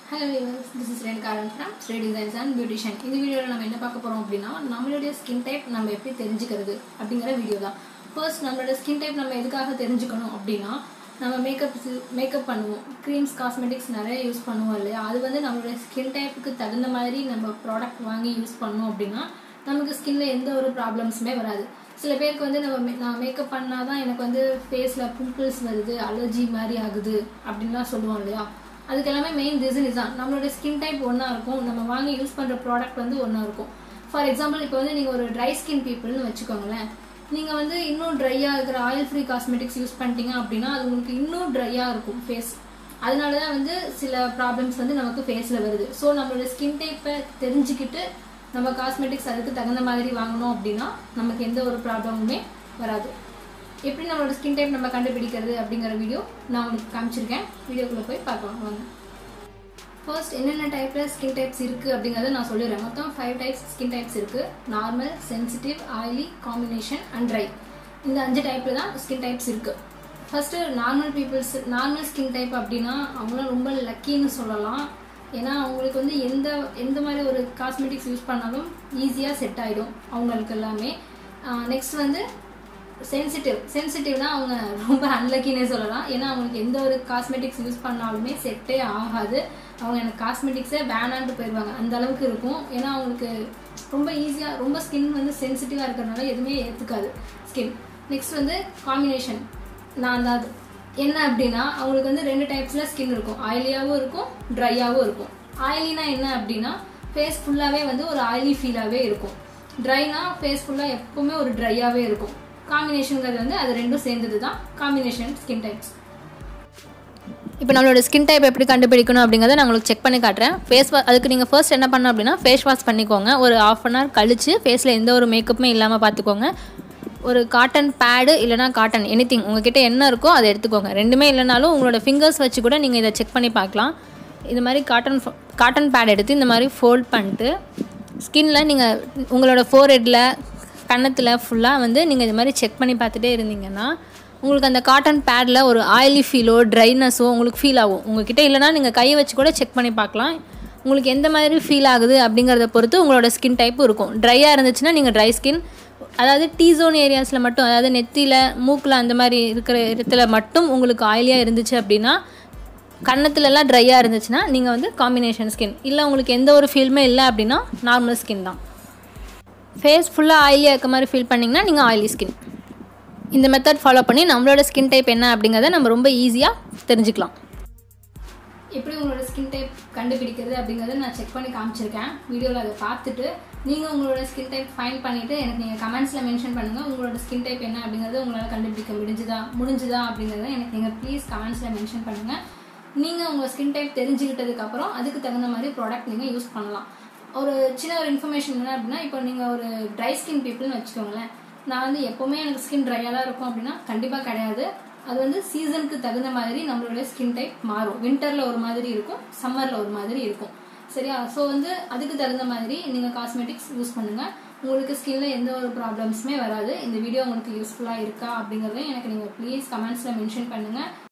hello viewers this is ரென் காரன் from Sri designs and beautician இந்த வீடியோவில் நம்ம என்ன பார்க்க போகிறோம் அப்படின்னா நம்மளுடைய ஸ்கின் டைப் நம்ம எப்படி தெரிஞ்சுக்கிறது அப்படிங்கிற வீடியோ தான் ஃபர்ஸ்ட் நம்மளோட ஸ்கின் டைப் நம்ம எதுக்காக தெரிஞ்சுக்கணும் அப்படின்னா நம்ம மேக்கப் மேக்கப் பண்ணுவோம் க்ரீம்ஸ் காஸ்மெட்டிக்ஸ் நிறைய யூஸ் பண்ணுவோம் இல்லையா அது வந்து நம்மளோட ஸ்கின் டைப்புக்கு தகுந்த மாதிரி நம்ம ப்ராடக்ட் வாங்கி யூஸ் பண்ணோம் அப்படின்னா நமக்கு ஸ்கின்ல எந்த ஒரு ப்ராப்ளம்ஸுமே வராது சில பேருக்கு வந்து நம்ம மே- நான் மேக்கப் பண்ணாதான் எனக்கு வந்து ஃபேஸில் பிம்பிள்ஸ் வருது அலர்ஜி மாதிரி ஆகுது அப்படின்லாம் சொல்லுவோம் இல்லையா அதுக்கு எல்லாமே மெயின் ரீசன் இதுதான் நம்மளோட ஸ்கின் டைப் ஒன்றா இருக்கும் நம்ம வாங்கி யூஸ் பண்ணுற ப்ராடக்ட் வந்து ஒன்றா இருக்கும் ஃபார் எக்ஸாம்பிள் இப்போ வந்து நீங்கள் ஒரு ட்ரை ஸ்கின் பீப்புள்னு வச்சுக்கோங்களேன் நீங்கள் வந்து இன்னும் ட்ரையாக இருக்கிற ஆயில் ஃப்ரீ காஸ்மெட்டிக்ஸ் யூஸ் பண்ணிட்டீங்க அப்படின்னா அது உங்களுக்கு இன்னும் ட்ரையாக இருக்கும் ஃபேஸ் அதனால தான் வந்து சில ப்ராப்ளம்ஸ் வந்து நமக்கு ஃபேஸில் வருது ஸோ நம்மளோட ஸ்கின் டைப்பை தெரிஞ்சுக்கிட்டு நம்ம காஸ்மெட்டிக்ஸ் அதுக்கு தகுந்த மாதிரி வாங்கணும் அப்படின்னா நமக்கு எந்த ஒரு ப்ராப்ளமுமே வராது எப்படி நம்மளோட ஸ்கின் டைப் நம்ம கண்டுபிடிக்கிறது அப்படிங்கிற வீடியோ நான் உங்களுக்கு காமிச்சிருக்கேன் வீடியோக்குள்ளே போய் பார்க்கலாம் வாங்க ஃபர்ஸ்ட் என்னென்ன டைப்பில் ஸ்கின் டைப்ஸ் இருக்குது அப்படிங்கிறத நான் சொல்லிடுறேன் மொத்தம் ஃபைவ் டைப்ஸ் ஸ்கின் டைப்ஸ் இருக்குது normal sensitive oily combination and dry இந்த அஞ்சு டைப்பில் தான் ஸ்கின் டைப்ஸ் இருக்குது first normal peoples normal skin type அப்படின்னா அவங்களாம் ரொம்ப லக்கின்னு சொல்லலாம் ஏன்னா அவங்களுக்கு வந்து எந்த எந்த மாதிரி ஒரு காஸ்மெட்டிக்ஸ் யூஸ் பண்ணாலும் ஈஸியாக செட் ஆகிடும் அவங்களுக்கு எல்லாமே நெக்ஸ்ட் வந்து சென்சிட்டிவ் சென்சிட்டிவ்னா அவங்க ரொம்ப அன்லக்கினே சொல்லலாம் ஏன்னா அவங்களுக்கு எந்த ஒரு காஸ்மெட்டிக்ஸ் யூஸ் பண்ணாலுமே செட்டே ஆகாது அவங்க எனக்கு காஸ்மெட்டிக்ஸே வேணான்ட்டு போயிடுவாங்க அந்த அளவுக்கு இருக்கும் ஏன்னா அவங்களுக்கு ரொம்ப ஈஸியாக ரொம்ப ஸ்கின் வந்து சென்சிட்டிவாக இருக்கிறதுனால எதுவுமே ஏற்றுக்காது ஸ்கின் நெக்ஸ்ட் வந்து காம்பினேஷன் நான் தான் அது என்ன அப்படின்னா அவங்களுக்கு வந்து ரெண்டு டைப்ஸில் ஸ்கின் இருக்கும் ஆயிலியாகவும் இருக்கும் ட்ரையாகவும் இருக்கும் ஆயிலினா என்ன அப்படின்னா ஃபேஸ் ஃபுல்லாகவே வந்து ஒரு ஆயிலி ஃபீலாகவே இருக்கும் ட்ரைனா ஃபேஸ் ஃபுல்லாக எப்பவுமே ஒரு ட்ரையாகவே இருக்கும் காம்பினேஷனுங்கிறது வந்து அது ரெண்டும் சேர்ந்தது தான் காம்பினேஷன் ஸ்கின் டைப்ஸ் இப்போ நம்மளோட ஸ்கின் டைப் எப்படி கண்டுபிடிக்கணும் அப்படிங்கிறத நான் உங்களுக்கு செக் பண்ணி காட்டுறேன் ஃபேஸ் வா அதுக்கு நீங்கள் ஃபர்ஸ்ட் என்ன பண்ணணும் அப்படின்னா ஃபேஸ் வாஷ் பண்ணிக்கோங்க ஒரு ஆஃப் அன் ஹவர் கழிச்சு ஃபேஸில் எந்த ஒரு மேக்கப்புமே இல்லாமல் பார்த்துக்கோங்க ஒரு காட்டன் பேடு இல்லைனா காட்டன் எனி திங் உங்ககிட்ட என்ன இருக்கோ அதை எடுத்துக்கோங்க ரெண்டுமே இல்லைனாலும் உங்களோட ஃபிங்கர்ஸ் வச்சு கூட நீங்கள் இதை செக் பண்ணி பார்க்கலாம் இது மாதிரி காட்டன் காட்டன் பேட் எடுத்து இந்த மாதிரி ஃபோல்ட் பண்ணிட்டு ஸ்கின்ல நீங்கள் உங்களோட ஃபோர்ஹெட்டில் கன்னத்தில் ஃபுல்லாக வந்து நீங்கள் இது மாதிரி செக் பண்ணி பார்த்துட்டே இருந்தீங்கன்னா உங்களுக்கு அந்த காட்டன் பேடில் ஒரு ஆயிலி ஃபீலோ ட்ரைனஸோ உங்களுக்கு ஃபீல் ஆகும் உங்ககிட்ட இல்லைனா நீங்கள் கையை வச்சு கூட செக் பண்ணி பார்க்கலாம் உங்களுக்கு எந்த மாதிரி ஃபீல் ஆகுது அப்படிங்கிறத பொறுத்து உங்களோட ஸ்கின் டைப்பும் இருக்கும் ட்ரையாக இருந்துச்சுன்னா நீங்கள் ட்ரை ஸ்கின் அதாவது டீ ஜோன் ஏரியாஸில் மட்டும் அதாவது நெத்தியில் மூக்கில் அந்த மாதிரி இருக்கிற இடத்துல மட்டும் உங்களுக்கு ஆயிலியாக இருந்துச்சு அப்படின்னா கன்னத்துலலாம் ட்ரையாக இருந்துச்சுன்னா நீங்கள் வந்து காம்பினேஷன் ஸ்கின் இல்லை உங்களுக்கு எந்த ஒரு ஃபீலுமே இல்லை அப்படின்னா நார்மல் ஸ்கின் தான் ஃபேஸ் ஃபுல்லாக ஆயிலியாக இருக்க மாதிரி ஃபீல் பண்ணிங்கன்னா நீங்கள் ஆயிலி ஸ்கின் இந்த மெத்தட் ஃபாலோ பண்ணி நம்மளோட ஸ்கின் டைப் என்ன அப்படிங்கிறத நம்ம ரொம்ப ஈஸியாக தெரிஞ்சுக்கலாம் எப்படி உங்களோட ஸ்கின் டைப் கண்டுபிடிக்கிறது அப்படிங்கிறத நான் செக் பண்ணி காமிச்சிருக்கேன் வீடியோவில் அதை பார்த்துட்டு நீங்கள் உங்களோட ஸ்கின் டைப் ஃபைன் பண்ணிவிட்டு எனக்கு நீங்கள் கமெண்ட்ஸில் மென்ஷன் பண்ணுங்கள் உங்களோட ஸ்கின் டைப் என்ன அப்படிங்கிறத உங்களால் கண்டுபிடிக்க முடிஞ்சுதா முடிஞ்சுதா அப்படிங்கிறத எனக்கு நீங்கள் ப்ளீஸ் கமெண்ட்ஸில் மென்ஷன் பண்ணுங்கள் நீங்கள் உங்கள் ஸ்கின் டைப் தெரிஞ்சுக்கிட்டதுக்கப்புறம் அதுக்கு தகுந்த மாதிரி ப்ராடக்ட் நீங்கள் யூஸ் பண்ணலாம் ஒரு சின்ன ஒரு இன்ஃபர்மேஷன் என்ன அப்படின்னா இப்போ நீங்கள் ஒரு ட்ரை ஸ்கின் பீப்புள்னு வச்சுக்கோங்களேன் நான் வந்து எப்போவுமே எனக்கு ஸ்கின் ட்ரையாக தான் இருக்கும் அப்படின்னா கண்டிப்பாக கிடையாது அது வந்து சீசனுக்கு தகுந்த மாதிரி நம்மளோட ஸ்கின் டைப் மாறும் வின்டரில் ஒரு மாதிரி இருக்கும் சம்மரில் ஒரு மாதிரி இருக்கும் சரியா ஸோ வந்து அதுக்கு தகுந்த மாதிரி நீங்கள் காஸ்மெட்டிக்ஸ் யூஸ் பண்ணுங்கள் உங்களுக்கு ஸ்கின்ல எந்த ஒரு ப்ராப்ளம்ஸுமே வராது இந்த வீடியோ உங்களுக்கு யூஸ்ஃபுல்லாக இருக்கா அப்படிங்கிறத எனக்கு நீங்கள் ப்ளீஸ் கமெண்ட்ஸில் மென்ஷன் பண்ணுங்கள்